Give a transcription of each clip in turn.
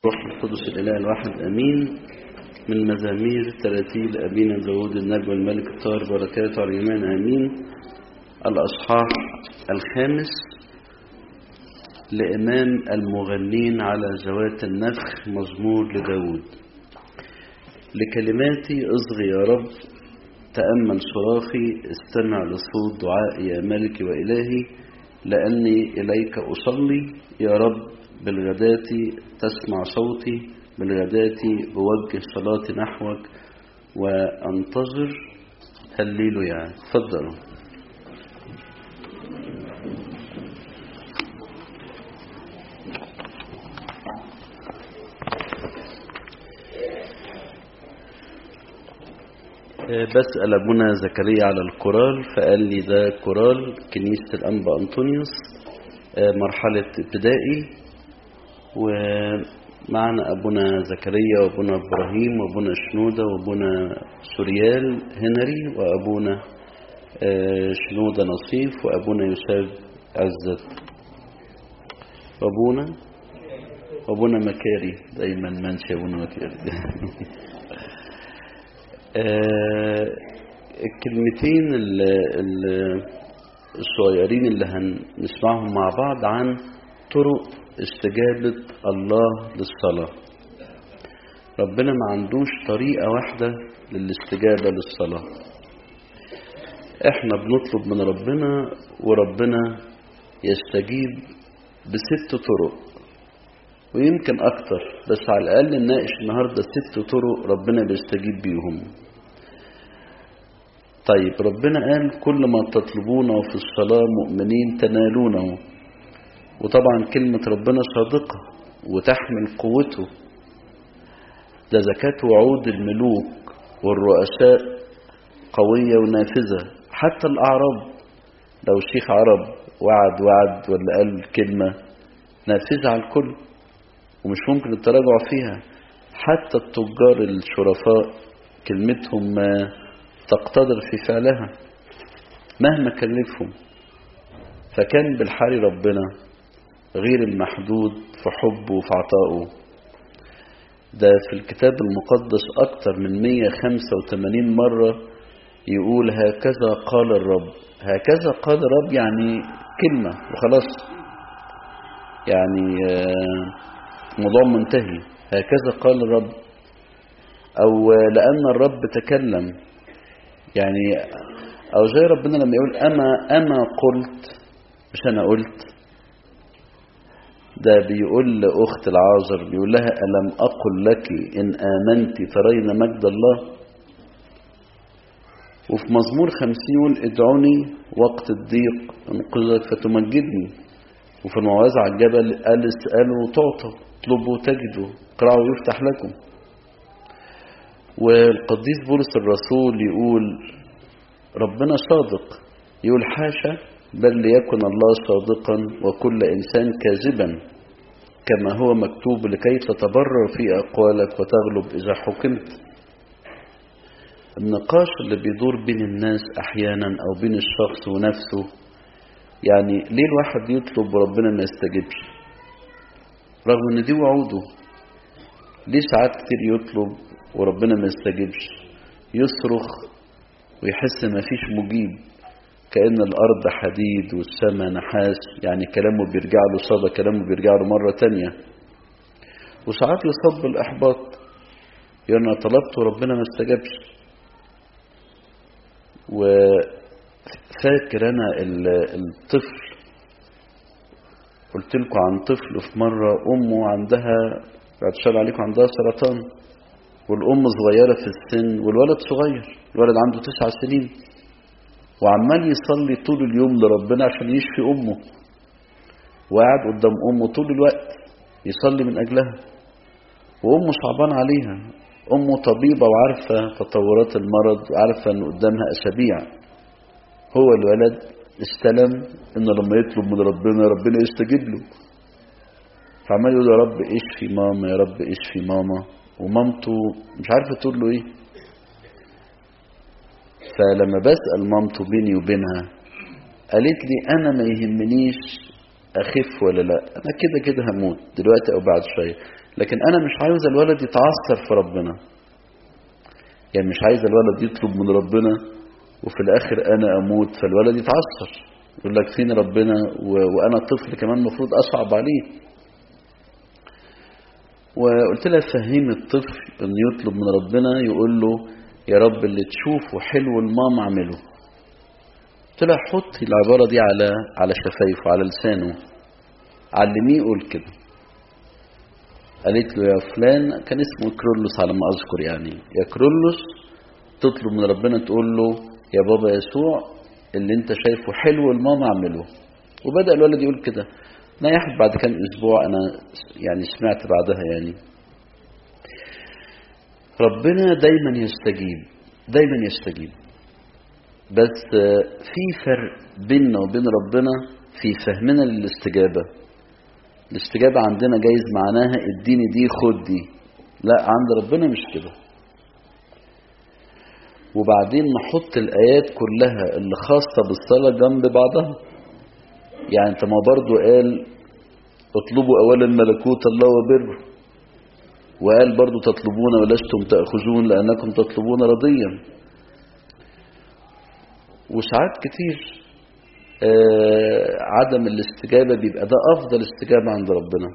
روح القدس الإله الواحد أمين من مزامير تراتيل أبينا داود النبي والملك الطاهر بركاته على الإيمان أمين الأصحاح الخامس لإمام المغنين على ذوات النفخ مزمور لداود لكلماتي اصغي يا رب تأمل صراخي استمع لصوت دعائي يا ملكي وإلهي لأني إليك أصلي يا رب بالغداة تسمع صوتي بالغداة أوجه صلاتي نحوك وأنتظر هللويا تفضلوا بسأل أبونا زكريا على الكورال فقال لي ده كورال كنيسة الأنبا أنطونيوس مرحلة ابتدائي ومعنا أبونا زكريا وأبونا إبراهيم وأبونا شنودة وأبونا سوريال هنري وأبونا شنودة نصيف وأبونا يوسف عزت وأبونا وأبونا مكاري دايما منشي أبونا مكاري الكلمتين الصغيرين اللي هنسمعهم مع بعض عن طرق استجابة الله للصلاة ربنا ما عندوش طريقة واحدة للاستجابة للصلاة احنا بنطلب من ربنا وربنا يستجيب بست طرق ويمكن اكتر بس على الاقل نناقش النهارده ست طرق ربنا بيستجيب بيهم طيب ربنا قال كل ما تطلبونه في الصلاة مؤمنين تنالونه وطبعا كلمة ربنا صادقة وتحمل قوته ده زكاة وعود الملوك والرؤساء قوية ونافذة حتى الأعراب لو شيخ عرب وعد وعد ولا قال كلمة نافذة على الكل ومش ممكن التراجع فيها حتى التجار الشرفاء كلمتهم ما تقتدر في فعلها مهما كلفهم فكان بالحال ربنا غير المحدود في حبه وفي عطائه ده في الكتاب المقدس أكتر من 185 مرة يقول هكذا قال الرب هكذا قال الرب يعني كلمة وخلاص يعني موضوع منتهي هكذا قال الرب أو لأن الرب تكلم يعني أو زي ربنا لما يقول أما أما قلت مش أنا قلت ده بيقول لأخت العازر بيقول لها ألم أقل لك إن آمنت ترين مجد الله وفي مزمور خمسين يقول ادعوني وقت الضيق انقذك فتمجدني وفي الموعظة على الجبل قال اسألوا تعطى اطلبوا تجدوا اقرأوا يفتح لكم والقديس بولس الرسول يقول ربنا صادق يقول حاشا بل ليكن الله صادقا وكل إنسان كاذبا كما هو مكتوب لكي تتبرر في أقوالك وتغلب إذا حكمت النقاش اللي بيدور بين الناس أحيانا أو بين الشخص ونفسه يعني ليه الواحد يطلب وربنا ما يستجيبش رغم ان دي وعوده ليه ساعات كتير يطلب وربنا ما يستجيبش يصرخ ويحس ما فيش مجيب كأن الأرض حديد والسماء نحاس يعني كلامه بيرجع له صدى كلامه بيرجع له مرة تانية وساعات يصاب بالإحباط يعني أنا طلبت وربنا ما استجابش وفاكر أنا الطفل قلت لكم عن طفل في مرة أمه عندها بعد شر عليكم عندها سرطان والأم صغيرة في السن والولد صغير الولد عنده تسع سنين وعمال يصلي طول اليوم لربنا عشان يشفي أمه وقاعد قدام أمه طول الوقت يصلي من أجلها وأمه صعبان عليها أمه طبيبة وعارفة تطورات المرض وعارفة أن قدامها أسابيع هو الولد استلم أن لما يطلب من ربنا ربنا يستجيب له فعمال يقول يا رب اشفي ماما يا رب اشفي ماما ومامته مش عارفة تقول له ايه فلما بسأل مامته بيني وبينها قالت لي انا ما يهمنيش اخف ولا لا انا كده كده هموت دلوقتي او بعد شويه لكن انا مش عاوز الولد يتعثر في ربنا يعني مش عايز الولد يطلب من ربنا وفي الاخر انا اموت فالولد يتعثر يقول لك فين ربنا و... وانا طفل كمان المفروض اصعب عليه وقلت لها فهمي الطفل ان يطلب من ربنا يقول له يا رب اللي تشوفه حلو الماما اعمله قلت لها حطي العبارة دي على على شفايفه على لسانه علميه يقول كده قالت له يا فلان كان اسمه كرولوس على ما اذكر يعني يا كرولوس تطلب من ربنا تقول له يا بابا يسوع اللي انت شايفه حلو الماما اعمله وبدأ الولد يقول كده نيحت بعد كام اسبوع انا يعني سمعت بعدها يعني ربنا دايما يستجيب دايما يستجيب بس في فرق بيننا وبين ربنا في فهمنا للاستجابة الاستجابة عندنا جايز معناها اديني دي خد دي لا عند ربنا مش كده وبعدين نحط الآيات كلها اللي خاصة بالصلاة جنب بعضها يعني انت ما برضو قال اطلبوا أولا ملكوت الله وبره وقال برضو تطلبون ولستم تأخذون لأنكم تطلبون رضيا وساعات كتير آه عدم الاستجابة بيبقى ده أفضل استجابة عند ربنا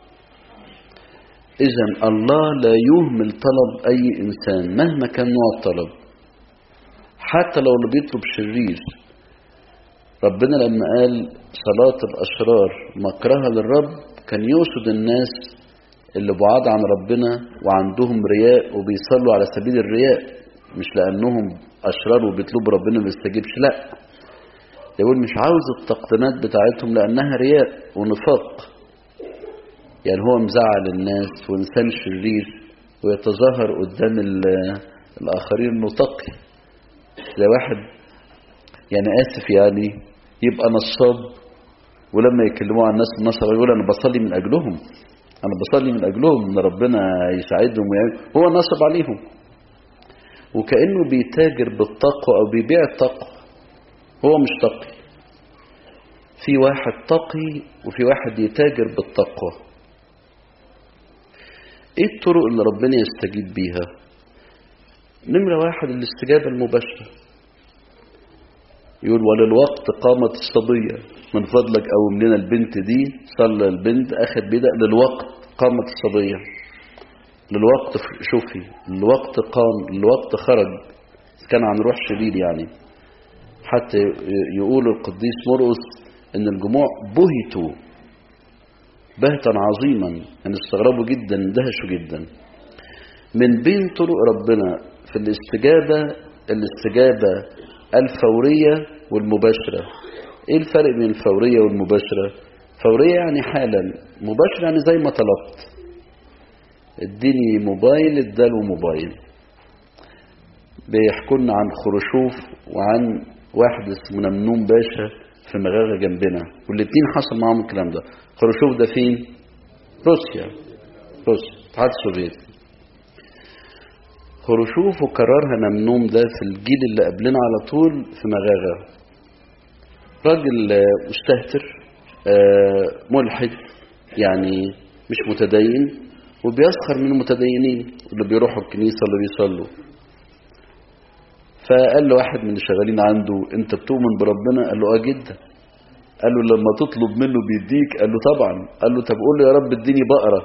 إذا الله لا يهمل طلب أي إنسان مهما كان نوع الطلب حتى لو اللي بيطلب شرير ربنا لما قال صلاة الأشرار مكرها للرب كان يقصد الناس اللي بعاد عن ربنا وعندهم رياء وبيصلوا على سبيل الرياء مش لأنهم أشرار وبيطلبوا ربنا ما بيستجيبش لا يقول مش عاوز التقديمات بتاعتهم لأنها رياء ونفاق يعني هو مزعل الناس وإنسان شرير ويتظاهر قدام الآخرين إنه تقي زي واحد يعني آسف يعني يبقى نصاب ولما يكلموا عن الناس النصر يقول أنا بصلي من أجلهم أنا بصلي من أجلهم إن ربنا يساعدهم ويعمل هو نصب عليهم وكأنه بيتاجر بالتقوى أو بيبيع التقوى هو مش تقي في واحد تقي وفي واحد يتاجر بالتقوى ايه الطرق اللي ربنا يستجيب بيها نمرة واحد الاستجابة المباشرة يقول وللوقت قامت الصبية من فضلك قوم لنا البنت دي صلى البنت أخذ بيدها للوقت قامت الصبية للوقت شوفي الوقت قام الوقت خرج كان عن روح شديد يعني حتى يقول القديس مرقس ان الجموع بهتوا بهتا عظيما ان استغربوا جدا اندهشوا جدا من بين طرق ربنا في الاستجابة الاستجابة الفورية والمباشرة ايه الفرق بين الفورية والمباشرة فورية يعني حالا مباشرة يعني زي ما طلبت اديني موبايل اداله موبايل بيحكولنا عن خرشوف وعن واحد اسمه نمنون باشا في مغاغة جنبنا والاتنين حصل معاهم الكلام ده خرشوف ده فين روسيا روسيا الاتحاد السوفيتي خرشوف وكررها نمنوم ده في الجيل اللي قبلنا على طول في مغاغة راجل مستهتر ملحد يعني مش متدين وبيسخر من المتدينين اللي بيروحوا الكنيسة اللي بيصلوا فقال له واحد من اللي شغالين عنده انت بتؤمن بربنا قال له اه جدا قال له لما تطلب منه بيديك قال له طبعا قال له طب قول له يا رب اديني بقرة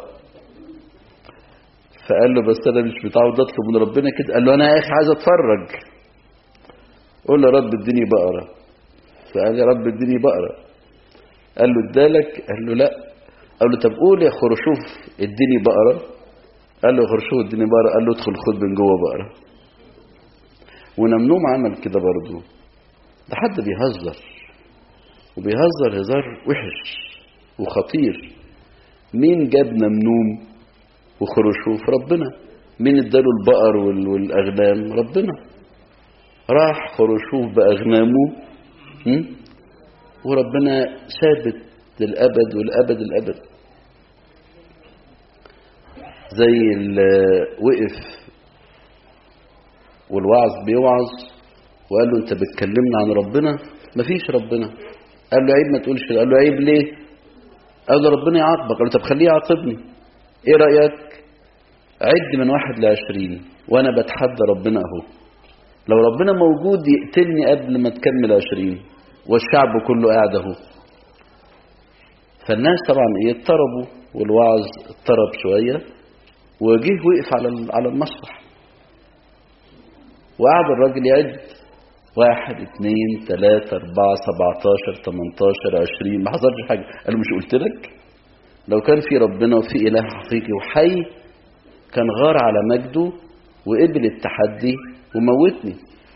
فقال له بس انا مش متعود اطلب من ربنا كده قال له انا يا اخي عايز اتفرج قول له يا رب اديني بقرة فقال يا رب اديني بقرة قال له ادالك قال له لا قال له طب قول يا خرشوف اديني بقرة قال له يا خرشوف اديني بقرة قال له ادخل خد من جوه بقرة ونمنوم عمل كده برضه ده حد بيهزر وبيهزر هزار وحش وخطير مين جاب نمنوم وخرشوف ربنا مين اداله البقر والاغنام ربنا راح خرشوف باغنامه وربنا ثابت للابد والابد الابد زي اللي وقف والوعظ بيوعظ وقال له انت بتكلمنا عن ربنا مفيش ربنا قال له عيب ما تقولش قال له عيب ليه قال له ربنا يعاقبك قال له طب خليه يعاقبني ايه رأيك عد من واحد لعشرين وانا بتحدى ربنا اهو لو ربنا موجود يقتلني قبل ما تكمل عشرين والشعب كله قاعد اهو فالناس طبعا ايه اضطربوا والوعظ اضطرب شوية وجه وقف على على المسرح وقعد الراجل يعد واحد اثنين ثلاثة أربعة سبعتاشر تمنتاشر عشرين ما حصلش حاجة قال له مش قلت لك لو كان في ربنا وفي إله حقيقي وحي كان غار على مجده وقبل التحدي وموتني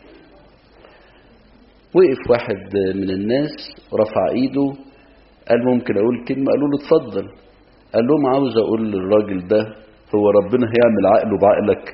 وقف واحد من الناس ورفع ايده قال ممكن اقول كلمة قالوا له اتفضل قال لهم عاوز اقول للراجل ده هو ربنا هيعمل عقله بعقلك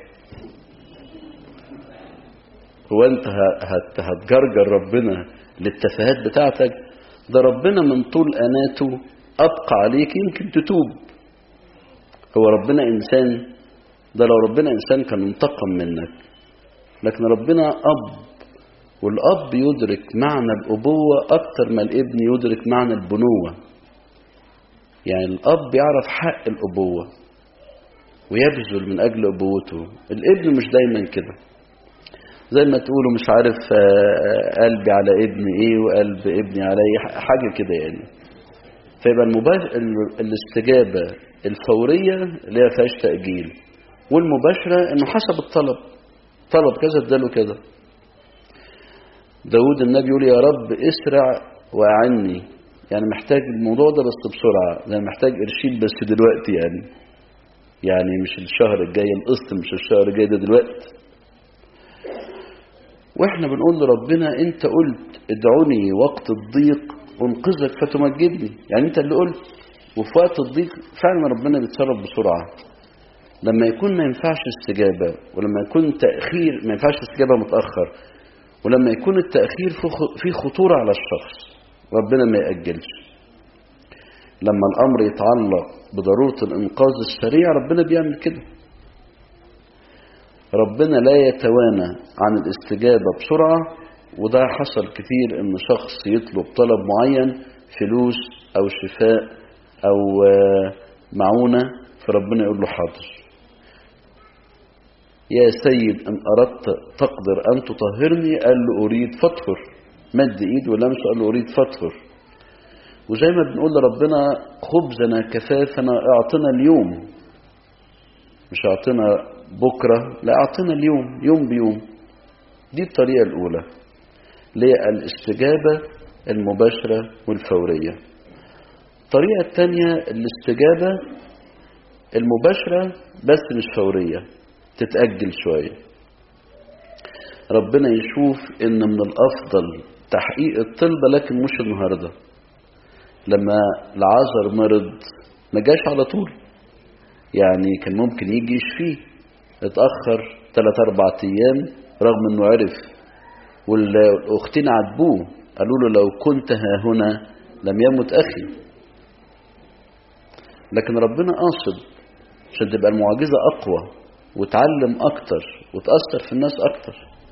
هو انت هت هتجرجر ربنا للتفاهات بتاعتك ده ربنا من طول اناته ابقى عليك يمكن تتوب هو ربنا انسان ده لو ربنا انسان كان انتقم منك لكن ربنا اب والاب يدرك معنى الابوه اكتر ما الابن يدرك معنى البنوه يعني الاب يعرف حق الابوه ويبذل من اجل ابوته الابن مش دايما كده زي ما تقولوا مش عارف قلبي على ابني ايه وقلب ابني على ايه حاجه كده يعني فيبقى المباشر الاستجابه الفوريه اللي هي فيهاش تاجيل والمباشره انه حسب الطلب طلب كذا اداله كذا داود النبي يقول يا رب اسرع واعني يعني محتاج الموضوع ده بس بسرعه يعني محتاج ارشيد بس دلوقتي يعني يعني مش الشهر الجاي القسط مش الشهر الجاي ده دلوقتي واحنا بنقول لربنا انت قلت ادعوني وقت الضيق انقذك فتمجدني يعني انت اللي قلت وفي وقت الضيق فعلا ربنا بيتصرف بسرعه لما يكون ما ينفعش استجابه ولما يكون تاخير ما ينفعش استجابه متاخر ولما يكون التاخير في خطوره على الشخص ربنا ما ياجلش لما الامر يتعلق بضروره الانقاذ السريع ربنا بيعمل كده ربنا لا يتوانى عن الاستجابة بسرعة وده حصل كتير ان شخص يطلب طلب معين فلوس او شفاء او معونة فربنا يقول له حاضر يا سيد ان اردت تقدر ان تطهرني قال له اريد فاطهر مد ايد ولمسه قال له اريد فاطهر وزي ما بنقول لربنا خبزنا كفافنا اعطنا اليوم مش اعطنا بكرة لا أعطينا اليوم يوم بيوم دي الطريقة الأولى اللي هي الاستجابة المباشرة والفورية الطريقة الثانية الاستجابة المباشرة بس مش فورية تتأجل شوية ربنا يشوف ان من الافضل تحقيق الطلبة لكن مش النهاردة لما العازر مرض ما جاش على طول يعني كان ممكن يجي يشفيه اتأخر ثلاث أربع أيام رغم أنه عرف والأختين عاتبوه قالوا له لو كنت ها هنا لم يمت أخي لكن ربنا قاصد عشان تبقى المعجزة أقوى وتعلم أكتر وتأثر في الناس أكتر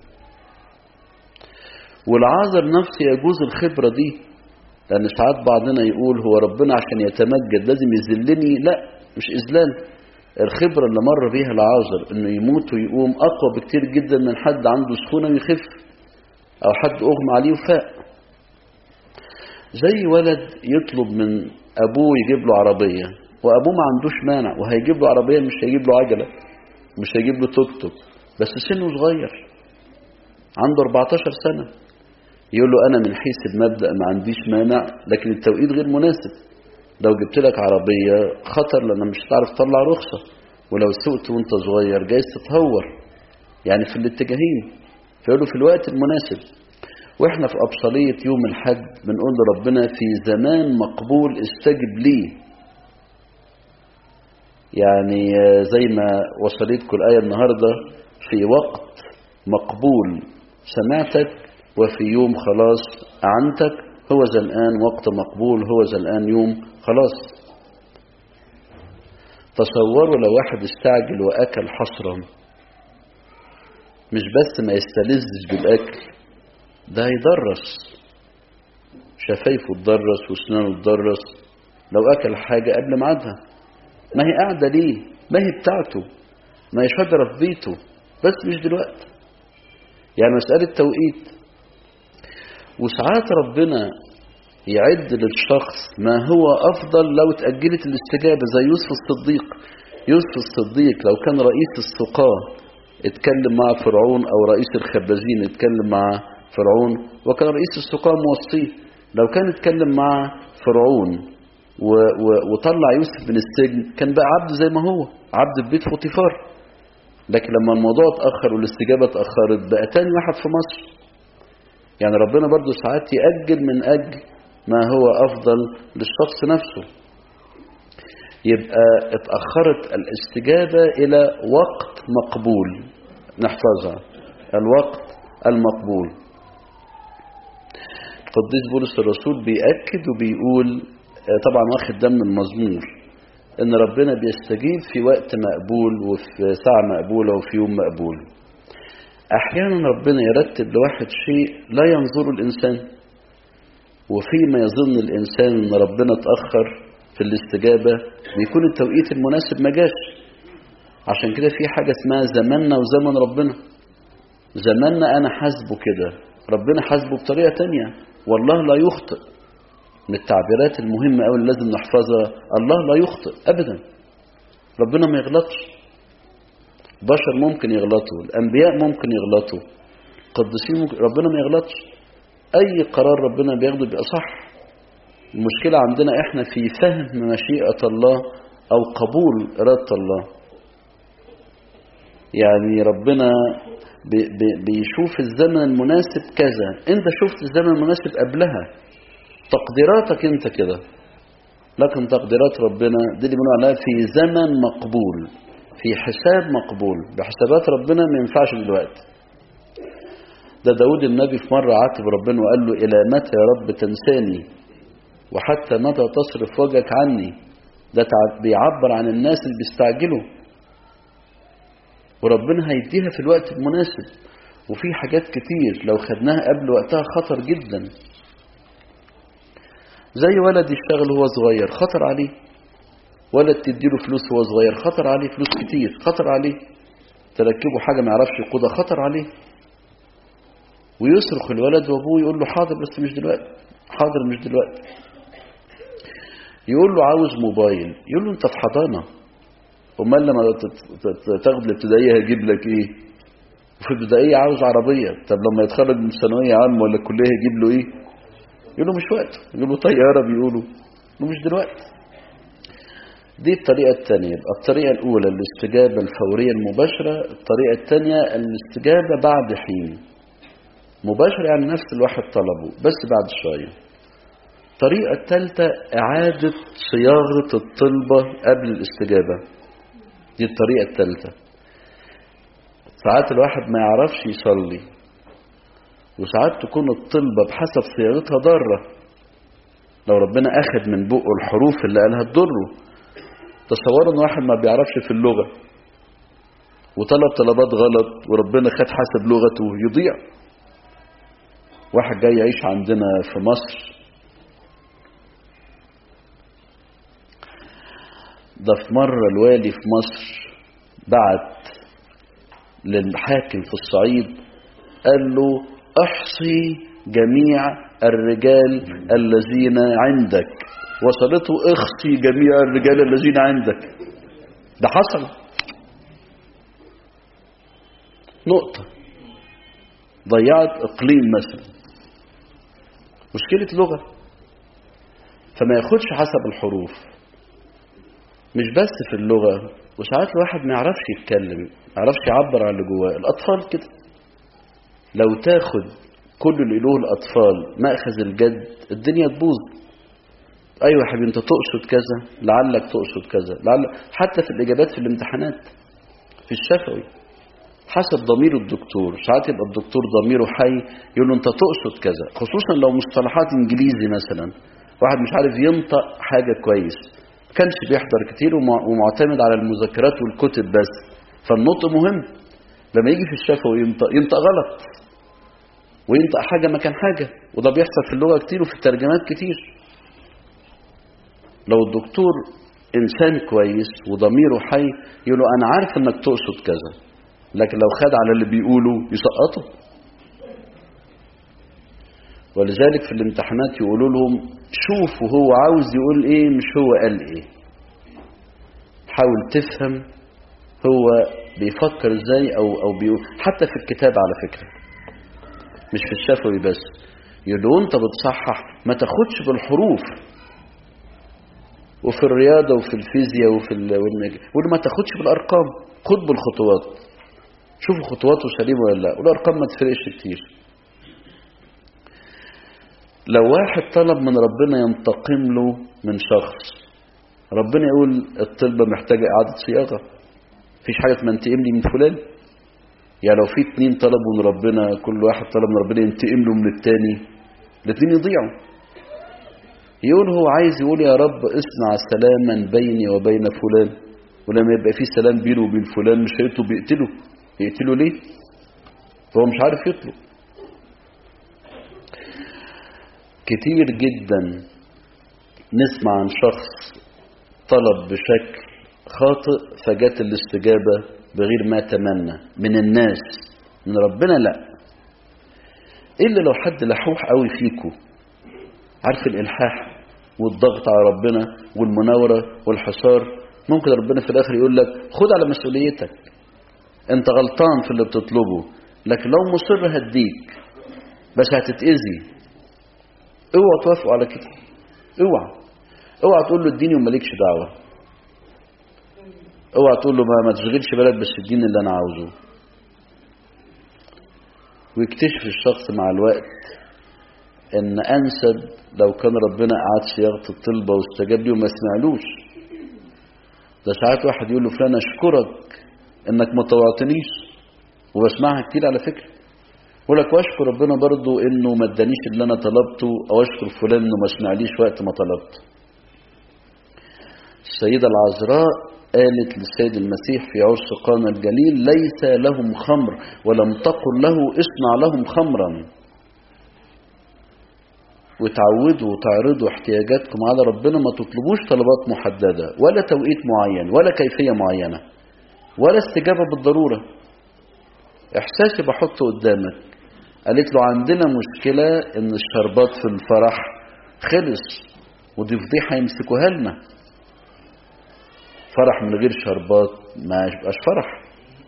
والعازر نفسه يجوز الخبرة دي لأن ساعات بعضنا يقول هو ربنا عشان يتمجد لازم يذلني لا مش إذلال الخبرة اللي مر بيها العازر انه يموت ويقوم اقوى بكتير جدا من حد عنده سخونة ويخف او حد اغمى عليه وفاق زي ولد يطلب من ابوه يجيب له عربية وابوه ما عندوش مانع وهيجيب له عربية مش هيجيب له عجلة مش هيجيب له توك توك بس سنه صغير عنده 14 سنة يقول له انا من حيث المبدأ ما عنديش مانع لكن التوقيت غير مناسب لو جبت لك عربية خطر لأنك مش هتعرف تطلع رخصة ولو سوقت وانت صغير جايز تتهور يعني في الاتجاهين فيقولوا في الوقت المناسب واحنا في أبصالية يوم الحد بنقول لربنا في زمان مقبول استجب لي يعني زي ما وصلتكم الآية النهاردة في وقت مقبول سمعتك وفي يوم خلاص أعنتك هو ذا الآن وقت مقبول هو ذا الآن يوم خلاص تصوروا لو واحد استعجل وأكل حصرا مش بس ما يستلذش بالأكل ده يدرس شفايفه تدرس واسنانه تدرس لو أكل حاجة قبل ميعادها ما هي قاعدة ليه ما هي بتاعته ما هي شجرة في بيته بس مش دلوقتي يعني مسألة توقيت وساعات ربنا يعد للشخص ما هو أفضل لو تأجلت الاستجابة زي يوسف الصديق يوسف الصديق لو كان رئيس السقاة اتكلم مع فرعون أو رئيس الخبازين اتكلم مع فرعون وكان رئيس السقاة موصيه لو كان اتكلم مع فرعون و و وطلع يوسف من السجن كان بقى عبد زي ما هو عبد في بيت فوطيفار لكن لما الموضوع اتأخر والاستجابة اتأخرت بقى تاني واحد في مصر يعني ربنا برضو ساعات يأجل من أجل ما هو أفضل للشخص نفسه يبقى اتأخرت الاستجابة إلى وقت مقبول نحفظها الوقت المقبول القديس بولس الرسول بيأكد وبيقول طبعا واخد ده من المزمور ان ربنا بيستجيب في وقت مقبول وفي ساعة مقبولة وفي يوم مقبول احيانا ربنا يرتب لواحد شيء لا ينظر الانسان وفيما يظن الانسان ان ربنا اتأخر في الاستجابة بيكون التوقيت المناسب ما جاش عشان كده في حاجة اسمها زماننا وزمن ربنا زماننا انا حاسبه كده ربنا حاسبه بطريقة تانية والله لا يخطئ من التعبيرات المهمة أوي اللي لازم نحفظها الله لا يخطئ أبدا ربنا ما يغلطش بشر ممكن يغلطوا الأنبياء ممكن يغلطوا القديسين ممكن ربنا ما يغلطش أي قرار ربنا بياخده بيبقى صح المشكلة عندنا إحنا في فهم مشيئة الله أو قبول إرادة الله يعني ربنا بي بي بيشوف الزمن المناسب كذا انت شفت الزمن المناسب قبلها تقديراتك انت كده لكن تقديرات ربنا دي اللي بنقول عليها في زمن مقبول في حساب مقبول بحسابات ربنا ما ينفعش دلوقتي ده داود النبي في مرة عاتب ربنا وقال له إلى متى يا رب تنساني وحتى متى تصرف وجهك عني ده بيعبر عن الناس اللي بيستعجلوا وربنا هيديها في الوقت المناسب وفي حاجات كتير لو خدناها قبل وقتها خطر جدا زي ولد يشتغل وهو صغير خطر عليه ولد تديله فلوس وهو صغير خطر عليه فلوس كتير خطر عليه تركبه حاجة ما يعرفش يقودها خطر عليه ويصرخ الولد وابوه يقول له حاضر بس مش دلوقتي حاضر مش دلوقتي يقول له عاوز موبايل يقول له انت في حضانة امال لما تاخد الابتدائية هيجيب لك ايه وفي الابتدائية عاوز عربية طب لما يتخرج من ثانوية عامة ولا الكلية هيجيب له ايه يقول له مش وقته يقول له طيارة بيقولوا له مش دلوقتي دي الطريقة الثانية يبقى الطريقة الأولى الاستجابة الفورية المباشرة الطريقة الثانية الاستجابة بعد حين مباشرة يعني نفس الواحد طلبه بس بعد شوية الطريقة الثالثة إعادة صياغة الطلبة قبل الاستجابة دي الطريقة الثالثة ساعات الواحد ما يعرفش يصلي وساعات تكون الطلبة بحسب صياغتها ضارة لو ربنا أخذ من بقه الحروف اللي قالها تضره تصوروا ان واحد ما بيعرفش في اللغة وطلب طلبات غلط وربنا خد حسب لغته يضيع واحد جاي يعيش عندنا في مصر ده في مرة الوالي في مصر بعت للحاكم في الصعيد قال له احصي جميع الرجال الذين عندك وصلته اخصي جميع الرجال الذين عندك ده حصل نقطة ضيعت اقليم مثلا مشكلة لغة فما ياخدش حسب الحروف مش بس في اللغة وساعات الواحد ما يعرفش يتكلم ما يعرفش يعبر عن اللي جواه الأطفال كده لو تاخد كل اللي له الأطفال مأخذ الجد الدنيا تبوظ أيوة يا حبيبي أنت تقصد كذا لعلك تقصد كذا لعل حتى في الإجابات في الامتحانات في الشفوي حسب ضمير الدكتور ساعات يبقى الدكتور ضميره حي يقول له أنت تقصد كذا خصوصا لو مصطلحات إنجليزي مثلا واحد مش عارف ينطق حاجة كويس كانش بيحضر كتير ومعتمد على المذكرات والكتب بس فالنطق مهم لما يجي في الشفوي ينطق ينطق غلط وينطق حاجة مكان حاجة وده بيحصل في اللغة كتير وفي الترجمات كتير لو الدكتور إنسان كويس وضميره حي يقول له أنا عارف إنك تقصد كذا لكن لو خد على اللي بيقوله يسقطه ولذلك في الامتحانات يقولوا لهم شوفوا هو عاوز يقول ايه مش هو قال ايه حاول تفهم هو بيفكر ازاي او او بيقول حتى في الكتاب على فكره مش في الشفوي بس يقولوا انت بتصحح ما تاخدش بالحروف وفي الرياضة وفي الفيزياء وفي ال... والنج... ما تاخدش بالأرقام خد بالخطوات شوفوا خطواته سليمة ولا لا والأرقام ما تفرقش كتير لو واحد طلب من ربنا ينتقم له من شخص ربنا يقول الطلبة محتاجة إعادة صياغة مفيش حاجة اسمها انتقم لي من فلان يعني لو في اتنين طلبوا من ربنا كل واحد طلب من ربنا ينتقم له من التاني الاتنين يضيعوا يقول هو عايز يقول يا رب اصنع سلاما بيني وبين فلان ولما يبقى في سلام بينه وبين فلان مش هيقتله بيقتله يقتله ليه فهو مش عارف يطلب كتير جدا نسمع عن شخص طلب بشكل خاطئ فجت الاستجابة بغير ما تمنى من الناس من ربنا لا إلا لو حد لحوح قوي فيكو عارف الإلحاح والضغط على ربنا والمناورة والحصار ممكن ربنا في الآخر يقول لك خد على مسؤوليتك انت غلطان في اللي بتطلبه لكن لو مصر هديك بس هتتأذي اوعى توافقوا على كده اوعى اوعى تقول له اديني ومالكش دعوه اوعى تقول له ما, ما تشغلش بالك بس اديني اللي انا عاوزه ويكتشف الشخص مع الوقت ان انسب لو كان ربنا قعد صياغه الطلبه واستجاب لي وما سمعلوش ده ساعات واحد يقول له فلان اشكرك انك ما طوعتنيش وبسمعها كتير على فكره يقول لك واشكر ربنا برضو انه ما ادانيش اللي انا طلبته او اشكر فلان انه ما سمعليش وقت ما طلبت السيدة العذراء قالت للسيد المسيح في عرس قانا الجليل ليس لهم خمر ولم تقل له اصنع لهم خمرا وتعودوا وتعرضوا احتياجاتكم على ربنا ما تطلبوش طلبات محددة ولا توقيت معين ولا كيفية معينة ولا استجابة بالضرورة احساسي بحطه قدامك قالت له عندنا مشكلة ان الشربات في الفرح خلص ودي فضيحة يمسكوها لنا فرح من غير شربات ما يبقاش فرح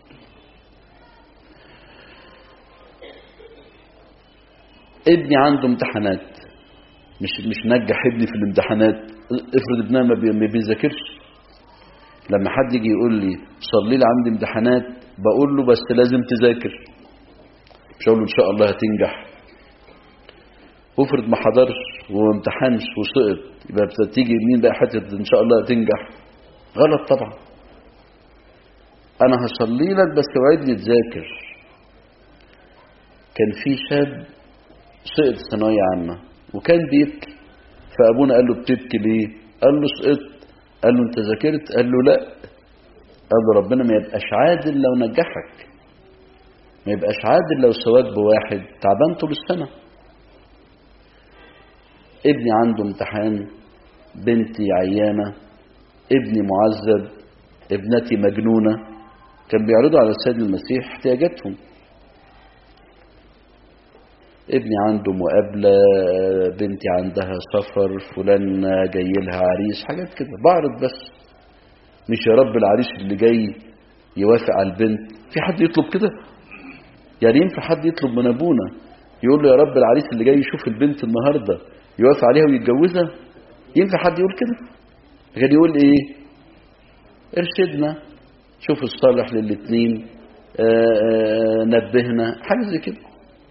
ابني عنده امتحانات مش مش نجح ابني في الامتحانات افرض ابنها ما بيذاكرش لما حد يجي يقول لي صلي لي عندي امتحانات بقول له بس لازم تذاكر مش هقول له ان شاء الله هتنجح افرض ما حضرش وما امتحنش وسقط يبقى بتيجي مين بقى حته ان شاء الله هتنجح غلط طبعا انا هصلي لك بس اوعدني تذاكر كان في شاب سقط ثانويه عامه وكان بيبكي فابونا قال له بتبكي ليه قال له سقطت قال له انت ذاكرت قال له لا قال له ربنا ما يبقاش عادل لو نجحك ما يبقاش عادل لو سواك بواحد تعبان طول السنة ابني عنده امتحان بنتي عيانة ابني معذب ابنتي مجنونة كان بيعرضوا على السيد المسيح احتياجاتهم ابني عنده مقابلة بنتي عندها سفر فلان جاي لها عريس حاجات كده بعرض بس مش يا رب العريس اللي جاي يوافق على البنت في حد يطلب كده يعني ينفع حد يطلب من ابونا يقول له يا رب العريس اللي جاي يشوف البنت النهارده يوافق عليها ويتجوزها ينفع حد يقول كده غير يقول ايه ارشدنا شوف الصالح للاثنين نبهنا حاجه زي كده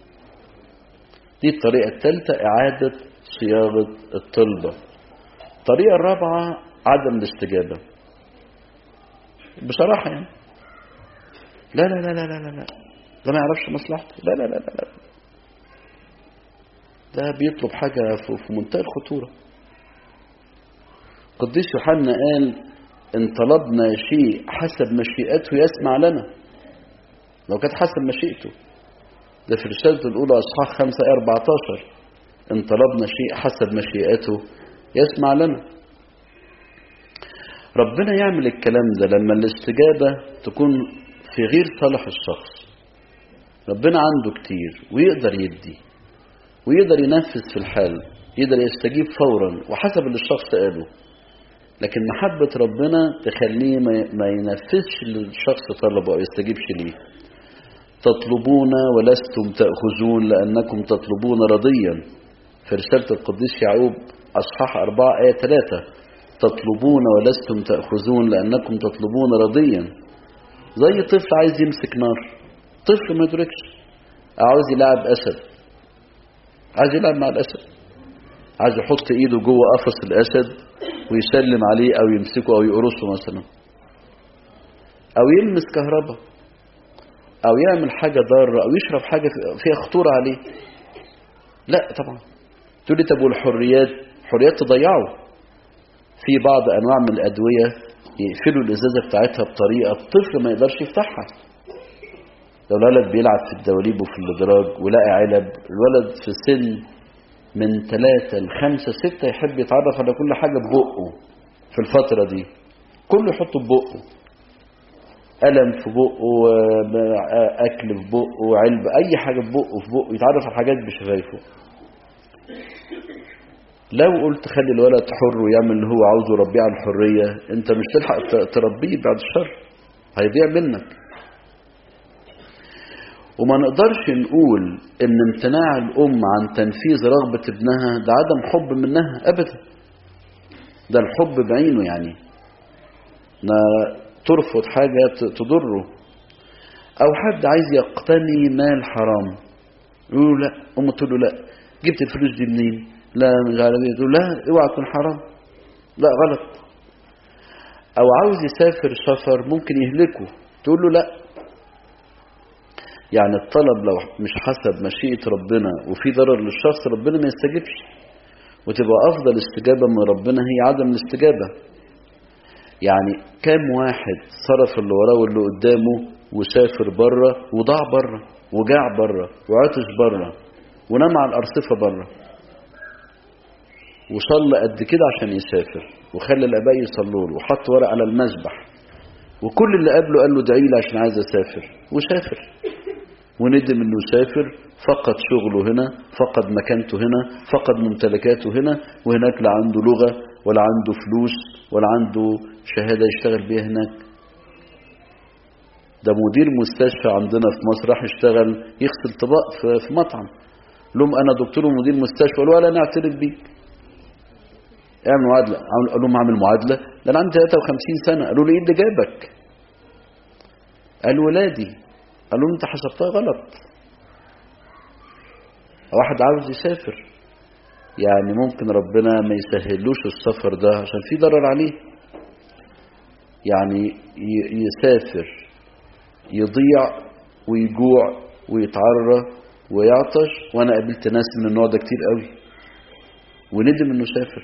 دي الطريقه الثالثه اعاده صياغه الطلبه الطريقه الرابعه عدم الاستجابه بصراحه يعني لا لا لا لا لا لا ده ما يعرفش مصلحته لا لا لا لا لا ده بيطلب حاجة في منتهى الخطورة قديس يوحنا قال إن طلبنا شيء حسب مشيئته يسمع لنا لو كانت حسب مشيئته ده في رسالته الأولى أصحاح 5 آية 14 إن طلبنا شيء حسب مشيئته يسمع لنا ربنا يعمل الكلام ده لما الاستجابة تكون في غير صالح الشخص ربنا عنده كتير ويقدر يدي ويقدر ينفذ في الحال يقدر يستجيب فورا وحسب اللي الشخص قاله لكن محبة ربنا تخليه ما ينفذش اللي الشخص طلبه أو يستجيبش ليه تطلبون ولستم تأخذون لأنكم تطلبون رضيا في رسالة القديس يعقوب أصحاح أربعة آية ثلاثة تطلبون ولستم تأخذون لأنكم تطلبون رضيا زي طفل عايز يمسك نار طفل ما يدركش عاوز يلعب أسد عايز يلعب مع الأسد عايز يحط إيده جوه قفص الأسد ويسلم عليه أو يمسكه أو يقرصه مثلا أو يلمس كهرباء أو يعمل حاجة ضارة أو يشرب حاجة فيها خطورة عليه لا طبعا تقول لي طب والحريات حريات تضيعه في بعض أنواع من الأدوية يقفلوا الإزازة بتاعتها بطريقة الطفل ما يقدرش يفتحها لو الولد بيلعب في الدواليب وفي الادراج ولقى علب الولد في سن من ثلاثة لخمسة ستة يحب يتعرف على كل حاجة ببقه في الفترة دي كله يحطه ببقه قلم في بقه أكل في بقه علب أي حاجة في بقه في بقه يتعرف على حاجات بشفايفه لو قلت خلي الولد حر ويعمل اللي هو عاوزه ربيه على الحرية انت مش تلحق تربيه بعد الشر هيضيع منك وما نقدرش نقول ان امتناع الام عن تنفيذ رغبة ابنها ده عدم حب منها ابدا ده الحب بعينه يعني ما ترفض حاجة تضره او حد عايز يقتني مال حرام يقول لا ام تقول له لا جبت الفلوس دي منين لا مش عارف ايه تقول لا اوعى تكون حرام لا غلط او عاوز يسافر سفر ممكن يهلكه تقول له لا يعني الطلب لو مش حسب مشيئة ربنا وفي ضرر للشخص ربنا ما يستجيبش وتبقى أفضل استجابة من ربنا هي عدم الاستجابة يعني كام واحد صرف اللي وراه واللي قدامه وسافر بره وضاع بره وجاع بره وعطش بره ونام على الأرصفة بره وصلى قد كده عشان يسافر وخلى الآباء يصلوا له وحط ورق على المسبح وكل اللي قبله قال له ادعي لي عشان عايز اسافر وسافر وندم انه يسافر فقد شغله هنا فقد مكانته هنا فقد ممتلكاته هنا وهناك لا عنده لغة ولا عنده فلوس ولا عنده شهادة يشتغل بيها هناك ده مدير مستشفى عندنا في مصر راح يشتغل يغسل طباق في مطعم لهم انا دكتور ومدير مستشفى قالوا ولا نعترف بيك اعمل معادلة قال لهم اعمل معادلة ده انا عندي 53 سنة قالوا لي ايه اللي جابك قال ولادي قالوا انت حسبتها غلط واحد عاوز يسافر يعني ممكن ربنا ما يسهلوش السفر ده عشان في ضرر عليه يعني يسافر يضيع ويجوع ويتعرى ويعطش وانا قابلت ناس من النوع ده كتير قوي وندم انه سافر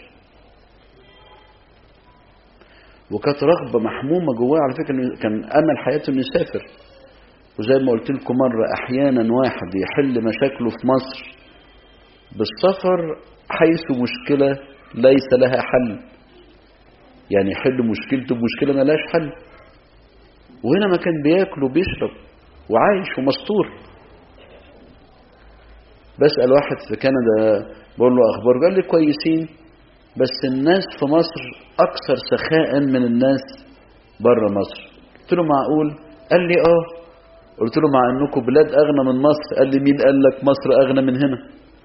وكانت رغبة محمومة جواه على فكرة كان أمل حياته إنه يسافر وزي ما قلت لكم مرة أحيانا واحد يحل مشاكله في مصر بالسفر حيث مشكلة ليس لها حل يعني يحل مشكلته بمشكلة ما لهاش حل وهنا ما كان بياكل وبيشرب وعايش ومستور بسأل واحد في كندا بقول له أخبار قال لي كويسين بس الناس في مصر أكثر سخاء من الناس بره مصر قلت له معقول قال لي آه قلت له مع أنكم بلاد أغنى من مصر قال لي مين قال لك مصر أغنى من هنا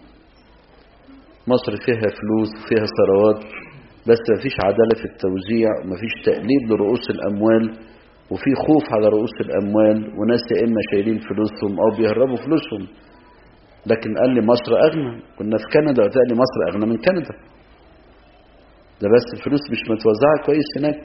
مصر فيها فلوس وفيها ثروات بس مفيش عدالة في التوزيع ومفيش تقليد لرؤوس الأموال وفي خوف على رؤوس الأموال وناس يا إما شايلين فلوسهم أو بيهربوا فلوسهم لكن قال لي مصر أغنى كنا في كندا وقال لي مصر أغنى من كندا ده بس الفلوس مش متوزعة كويس هناك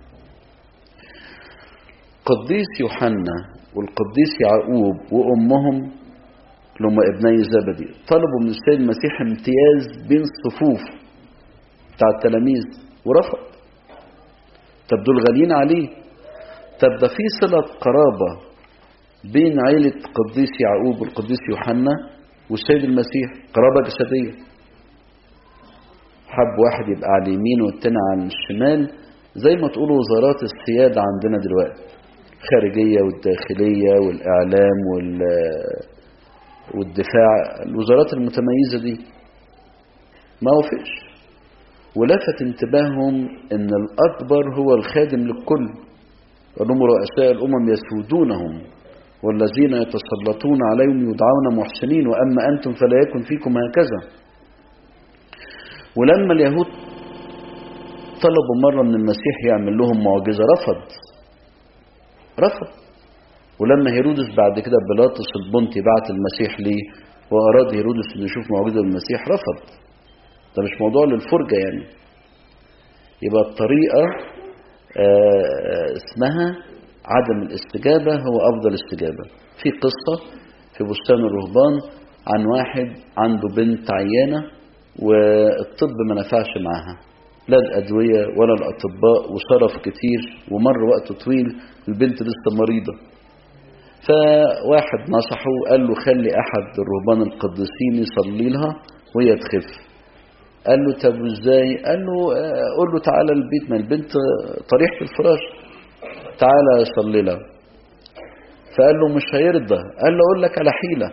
قديس يوحنا والقديس يعقوب وأمهم اللي هم ابني زبدي طلبوا من السيد المسيح امتياز بين الصفوف بتاع التلاميذ ورفض طب دول غاليين عليه طب ده في صلة قرابة بين عيلة قديس يعقوب والقديس يوحنا والسيد المسيح قرابة جسدية حب واحد يبقى على اليمين والتاني على الشمال زي ما تقولوا وزارات السيادة عندنا دلوقتي الخارجية والداخلية والإعلام وال والدفاع الوزارات المتميزة دي ما وفقش ولفت انتباههم ان الأكبر هو الخادم للكل وهم رؤساء الأمم يسودونهم والذين يتسلطون عليهم يدعون محسنين وأما أنتم فلا يكن فيكم هكذا ولما اليهود طلبوا مرة من المسيح يعمل لهم معجزة رفض رفض ولما هيرودس بعد كده بيلاطس البنطي بعت المسيح ليه وأراد هيرودس أن يشوف معجزة المسيح رفض ده مش موضوع للفرجة يعني يبقى الطريقة اسمها عدم الاستجابة هو أفضل استجابة في قصة في بستان الرهبان عن واحد عنده بنت عيانة والطب ما نفعش معاها لا الأدوية ولا الأطباء وصرف كتير ومر وقت طويل البنت لسه مريضة فواحد نصحه قال له خلي أحد الرهبان القديسين يصلي لها وهي تخف قال له طب ازاي قال له قول له تعالى البيت ما البنت طريحة الفراش تعالى صلي لها فقال له مش هيرضى قال له اقول لك على حيلة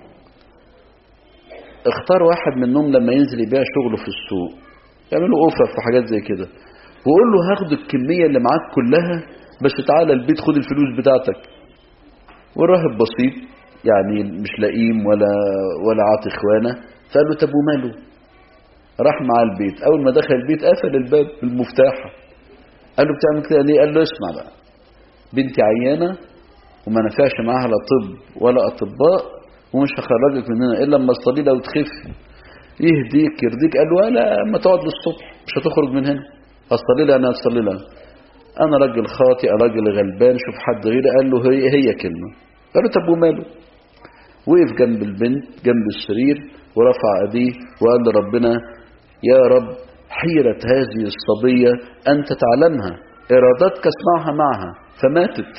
اختار واحد منهم لما ينزل يبيع شغله في السوق يعملوا اوفر في حاجات زي كده وقول له هاخد الكمية اللي معاك كلها بس تعالى البيت خد الفلوس بتاعتك والراهب بسيط يعني مش لئيم ولا ولا عاطي اخوانه فقال له طب وماله راح مع البيت اول ما دخل البيت قفل الباب بالمفتاح قال له بتعمل كده ليه قال له اسمع بقى بنتي عيانه وما نفعش معاها لا طب ولا اطباء ومش هخرجك من هنا الا لما تصلي لها وتخف يهديك يرضيك قال له لا اما تقعد للصبح مش هتخرج من هنا هتصلي لها انا هتصلي لها انا راجل خاطئ راجل غلبان شوف حد غيري قال له هي هي كلمه قال له طب وماله وقف جنب البنت جنب السرير ورفع ايديه وقال لربنا يا رب حيرة هذه الصبية أنت تعلمها إرادتك اصنعها معها فماتت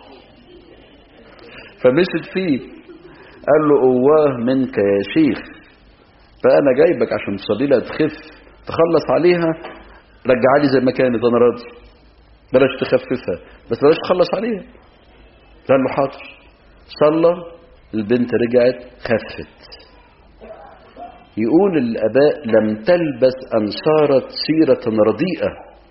فمشت فيه قال له أواه منك يا شيخ فأنا جايبك عشان تصلي لها تخف تخلص عليها رجعها لي زي ما كانت أنا راضي بلاش تخففها بس بلاش تخلص عليها قال له حاضر صلى البنت رجعت خفت يقول الآباء لم تلبس أن صارت سيرة رديئة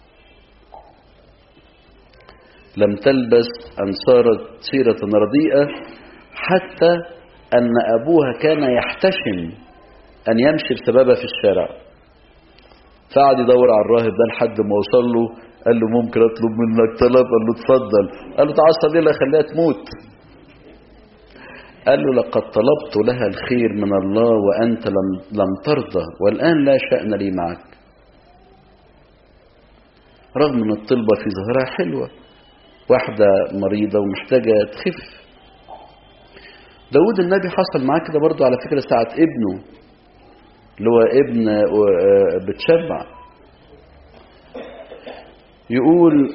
لم تلبس أن صارت سيرة رديئة حتى أن أبوها كان يحتشم أن يمشي بسببها في الشارع فقعد يدور على الراهب ده لحد ما وصل له قال له ممكن أطلب منك طلب قال له اتفضل قال له تعال صلي لها خليها تموت قال له لقد طلبت لها الخير من الله وأنت لم, لم ترضى والآن لا شأن لي معك رغم أن الطلبة في ظهرها حلوة واحدة مريضة ومحتاجة تخف داود النبي حصل معاه كده برضو على فكرة ساعة ابنه اللي هو ابن بتشبع يقول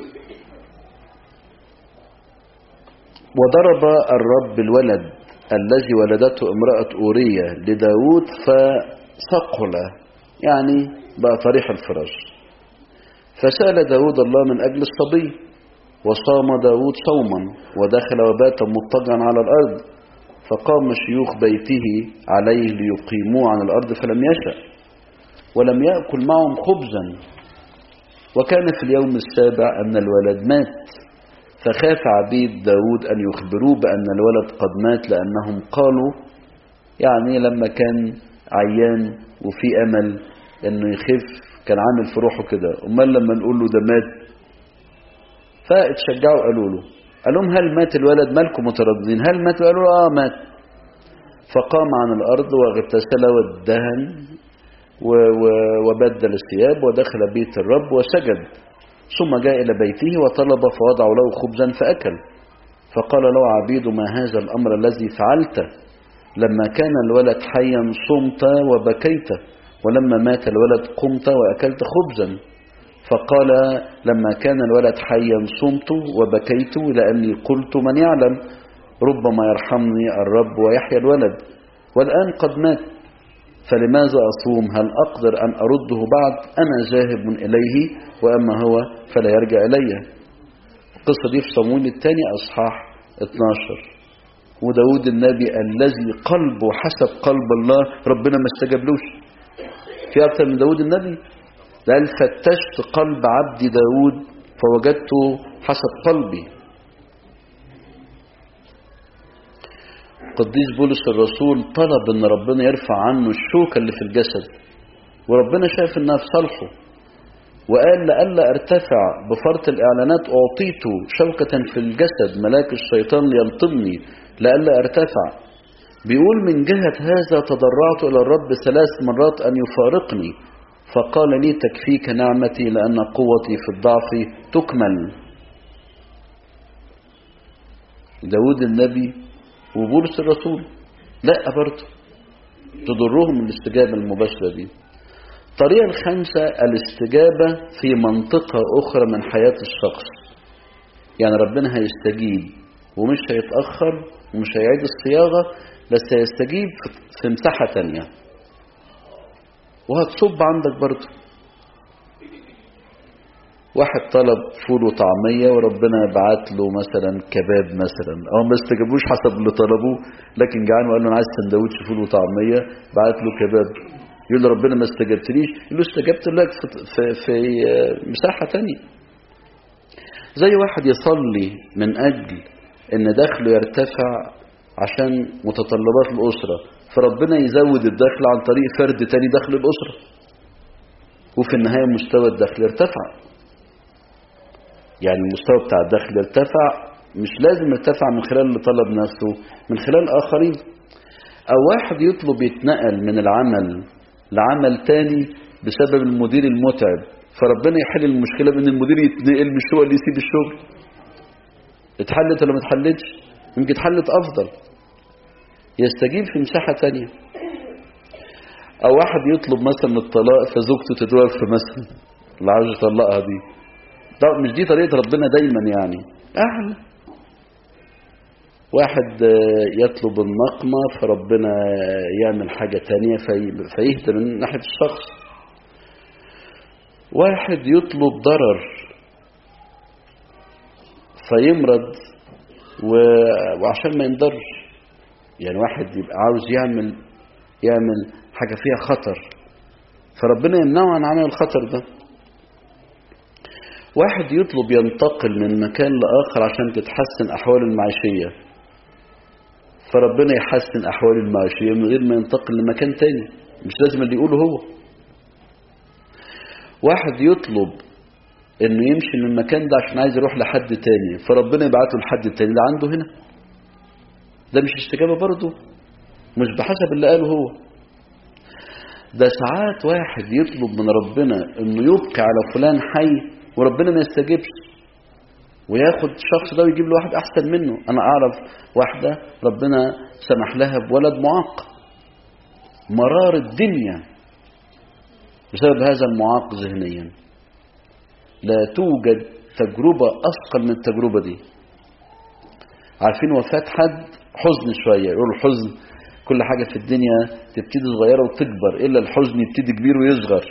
وضرب الرب الولد الذي ولدته امرأة أورية لداود فثقل يعني بقى طريح الفراش فسأل داود الله من أجل الصبي وصام داود صوما ودخل وبات مضطجعا على الأرض فقام شيوخ بيته عليه ليقيموه عن الأرض فلم يشأ ولم يأكل معهم خبزا وكان في اليوم السابع أن الولد مات فخاف عبيد داود أن يخبروه بأن الولد قد مات لأنهم قالوا يعني لما كان عيان وفي أمل أنه يخف كان عامل في روحه كده أمال لما نقول له ده مات فاتشجعوا قالوا له قال لهم هل مات الولد مالكم مترددين هل مات قالوا له آه مات فقام عن الأرض واغتسل وادهن وبدل الثياب ودخل بيت الرب وسجد ثم جاء إلى بيته وطلب فوضعوا له خبزا فأكل فقال له عبيد ما هذا الأمر الذي فعلته لما كان الولد حيا صمت وبكيت ولما مات الولد قمت وأكلت خبزا فقال لما كان الولد حيا صمت وبكيت لأني قلت من يعلم ربما يرحمني الرب ويحيى الولد والآن قد مات فلماذا أصوم هل أقدر أن أرده بعد أنا ذاهب إليه وأما هو فلا يرجع إلي القصة دي في صمويل الثاني أصحاح 12 وداود النبي الذي قلبه حسب قلب الله ربنا ما استجابلوش في أكثر من داود النبي ده قال فتشت قلب عبدي داود فوجدته حسب قلبي قديس بولس الرسول طلب ان ربنا يرفع عنه الشوكة اللي في الجسد وربنا شاف انها في صالحه وقال لألا ارتفع بفرط الإعلانات أعطيت شوكة في الجسد ملاك الشيطان ليلطمني لألا ارتفع بيقول من جهة هذا تضرعت إلى الرب ثلاث مرات أن يفارقني فقال لي تكفيك نعمتي لأن قوتي في الضعف تكمل داود النبي وبولس الرسول لا برضه تضرهم الاستجابة المباشرة دي الطريقة الخامسة الاستجابة في منطقة أخرى من حياة الشخص يعني ربنا هيستجيب ومش هيتأخر ومش هيعيد الصياغة بس هيستجيب في مساحة تانية وهتصب عندك برضه واحد طلب فول وطعمية وربنا بعت له مثلا كباب مثلا او ما استجابوش حسب اللي طلبوه لكن جعان وقال له انا عايز سندوتش فول وطعمية بعت له كباب يقول له ربنا ما استجبتليش يقول له استجبت لك في, في, في مساحة تانية زي واحد يصلي من اجل ان دخله يرتفع عشان متطلبات الاسرة فربنا يزود الدخل عن طريق فرد تاني دخل الاسرة وفي النهاية مستوى الدخل ارتفع يعني المستوى بتاع الدخل ارتفع مش لازم يرتفع من خلال اللي طلب نفسه من خلال آخرين أو واحد يطلب يتنقل من العمل لعمل تاني بسبب المدير المتعب فربنا يحل المشكلة بأن المدير يتنقل مش هو اللي يسيب الشغل اتحلت ولا ما اتحلتش يمكن اتحلت أفضل يستجيب في مساحة تانية أو واحد يطلب مثلا الطلاق فزوجته تتوفى مثلا اللي عاوز يطلقها دي طب مش دي طريقة ربنا دايما يعني أهلا واحد يطلب النقمة فربنا يعمل حاجة تانية في فيهدى من ناحية الشخص واحد يطلب ضرر فيمرض وعشان ما ينضرش يعني واحد يبقى عاوز يعمل يعمل حاجة فيها خطر فربنا يمنعه عن عمل الخطر ده واحد يطلب ينتقل من مكان لآخر عشان تتحسن أحواله المعيشية فربنا يحسن أحواله المعيشية من غير ما ينتقل لمكان تاني مش لازم اللي يقوله هو واحد يطلب انه يمشي من المكان ده عشان عايز يروح لحد تاني فربنا يبعته لحد التاني ده عنده هنا ده مش استجابة برضه مش بحسب اللي قاله هو ده ساعات واحد يطلب من ربنا انه يبقي على فلان حي وربنا ما يستجيبش وياخد الشخص ده ويجيب له واحد احسن منه انا اعرف واحدة ربنا سمح لها بولد معاق مرار الدنيا بسبب هذا المعاق ذهنيا لا توجد تجربة أثقل من التجربة دي عارفين وفاة حد حزن شوية يقولوا الحزن كل حاجة في الدنيا تبتدي صغيرة وتكبر إلا الحزن يبتدي كبير ويصغر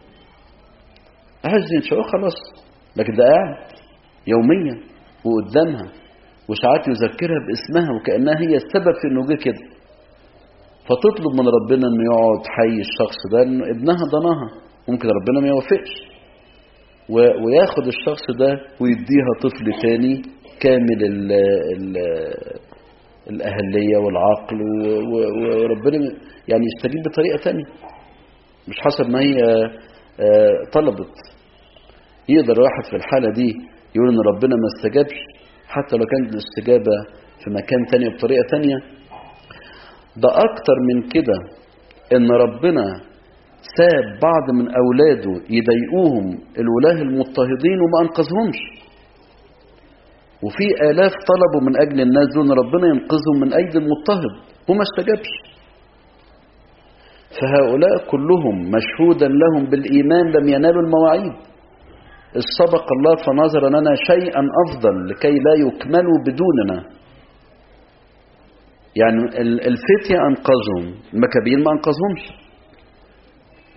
حزن شوية خلاص لكن ده قاعد يوميا وقدامها وساعات يذكرها باسمها وكأنها هي السبب في انه جه كده فتطلب من ربنا انه يقعد حي الشخص ده انه ابنها ضناها ممكن ربنا ما يوافقش وياخد الشخص ده ويديها طفل تاني كامل ال ال الأهلية والعقل وربنا يعني يستجيب بطريقة تانية مش حسب ما هي طلبت يقدر واحد في الحالة دي يقول ان ربنا ما استجابش حتى لو كانت الاستجابة في مكان تاني بطريقة تانية ده اكتر من كده ان ربنا ساب بعض من اولاده يضايقوهم الولاه المضطهدين وما انقذهمش وفي الاف طلبوا من اجل الناس دول ربنا ينقذهم من ايدي المضطهد وما استجابش فهؤلاء كلهم مشهودا لهم بالايمان لم ينالوا المواعيد سبق الله فنظر لنا شيئا أفضل لكي لا يكملوا بدوننا يعني الفتية أنقذهم المكابين ما أنقذهمش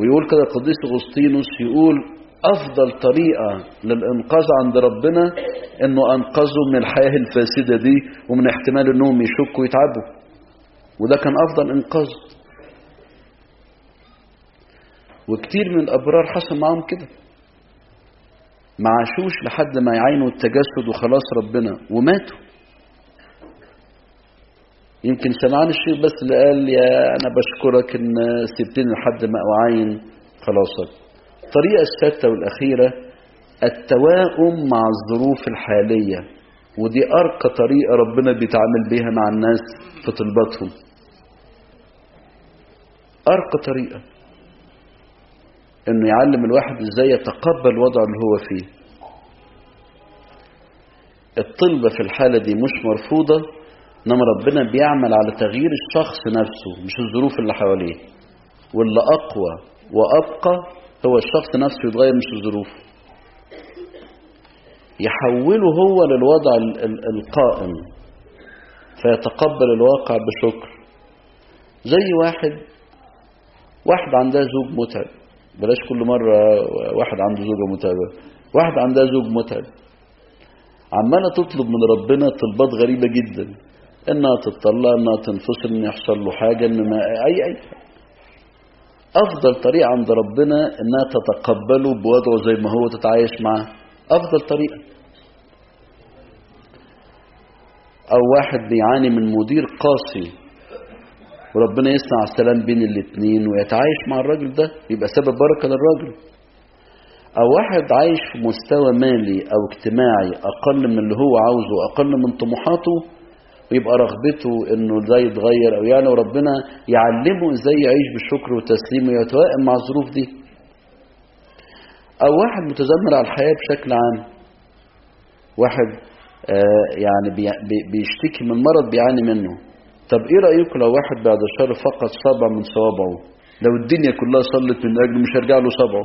ويقول كده القديس أغسطينوس يقول أفضل طريقة للإنقاذ عند ربنا إنه أنقذهم من الحياة الفاسدة دي ومن احتمال إنهم يشكوا ويتعبوا وده كان أفضل إنقاذ وكتير من الأبرار حصل معاهم كده ما عاشوش لحد ما يعينوا التجسد وخلاص ربنا وماتوا يمكن سمعان الشيخ بس اللي قال يا أنا بشكرك إن سبتني لحد ما أعين خلاص الطريقة السادسة والأخيرة التواؤم مع الظروف الحالية ودي أرقى طريقة ربنا بيتعامل بيها مع الناس في طلباتهم أرقى طريقة إنه يعلم الواحد إزاي يتقبل الوضع اللي هو فيه الطلبة في الحالة دي مش مرفوضة إنما ربنا بيعمل على تغيير الشخص نفسه مش الظروف اللي حواليه واللي أقوى وأبقى هو الشخص نفسه يتغير مش الظروف يحوله هو للوضع القائم فيتقبل الواقع بشكر زي واحد واحد عندها زوج متعب بلاش كل مرة واحد عنده زوجة متعبة واحد عندها زوج متعب عمالة تطلب من ربنا طلبات غريبة جدا انها تتطلع انها تنفصل ان يحصل له حاجة ان ما اي اي افضل طريقة عند ربنا انها تتقبله بوضعه زي ما هو تتعايش معاه افضل طريقة او واحد بيعاني من مدير قاسي وربنا يصنع السلام بين الاثنين ويتعايش مع الراجل ده يبقى سبب بركة للراجل او واحد عايش في مستوى مالي او اجتماعي اقل من اللي هو عاوزه اقل من طموحاته ويبقى رغبته انه ده يتغير او يعني وربنا يعلمه ازاي يعيش بشكر وتسليم ويتوائم مع الظروف دي او واحد متذمر على الحياة بشكل عام واحد آه يعني بيشتكي من مرض بيعاني منه طب ايه رأيكم لو واحد بعد الشر فقد صبع من صوابعه لو الدنيا كلها صلت من اجله مش هيرجع له صبعه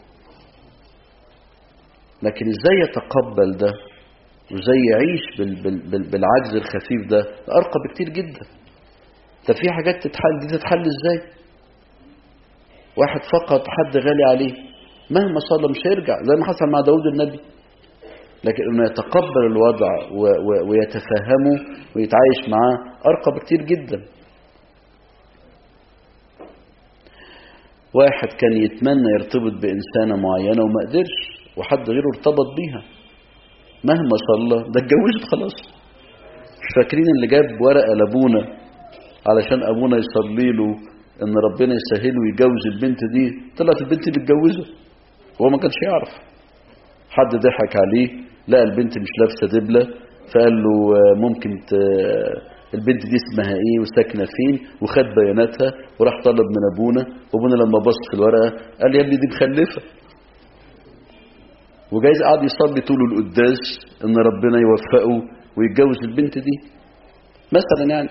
لكن ازاي يتقبل ده وازاي يعيش بال بال بال بالعجز الخفيف ده ارقى بكتير جدا ده في حاجات تتحل دي تتحل ازاي واحد فقد حد غالي عليه مهما صلى مش هيرجع زي ما حصل مع داود النبي لكن انه يتقبل الوضع و و ويتفهمه ويتعايش معاه ارقى بكتير جدا واحد كان يتمنى يرتبط بإنسانة معينة وما قدرش وحد غيره ارتبط بيها مهما صلى ده اتجوزت خلاص مش فاكرين اللي جاب ورقة لابونا علشان ابونا يصلي له ان ربنا يسهله ويجوز البنت دي طلعت البنت متجوزه هو ما كانش يعرف حد ضحك عليه لقى البنت مش لابسه دبله فقال له ممكن ت... البنت دي اسمها ايه وساكنه فين وخد بياناتها وراح طلب من ابونا وابونا لما بص في الورقه قال يا ابني دي مخلفه وجايز قعد يصلي طول القداس ان ربنا يوفقه ويتجوز البنت دي مثلا يعني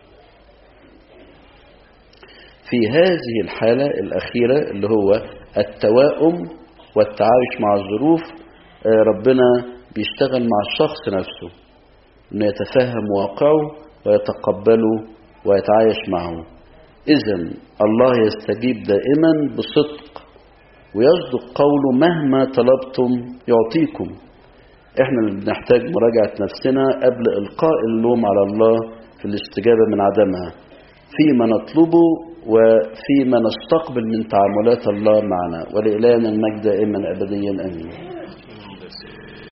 في هذه الحالة الأخيرة اللي هو التواؤم والتعايش مع الظروف ربنا بيشتغل مع الشخص نفسه انه يتفهم واقعه ويتقبله ويتعايش معه إذا الله يستجيب دائما بصدق ويصدق قوله مهما طلبتم يعطيكم احنا اللي بنحتاج مراجعة نفسنا قبل إلقاء اللوم على الله في الاستجابة من عدمها فيما نطلبه وفيما نستقبل من تعاملات الله معنا ولإلهنا المجد دائما أبديا أمين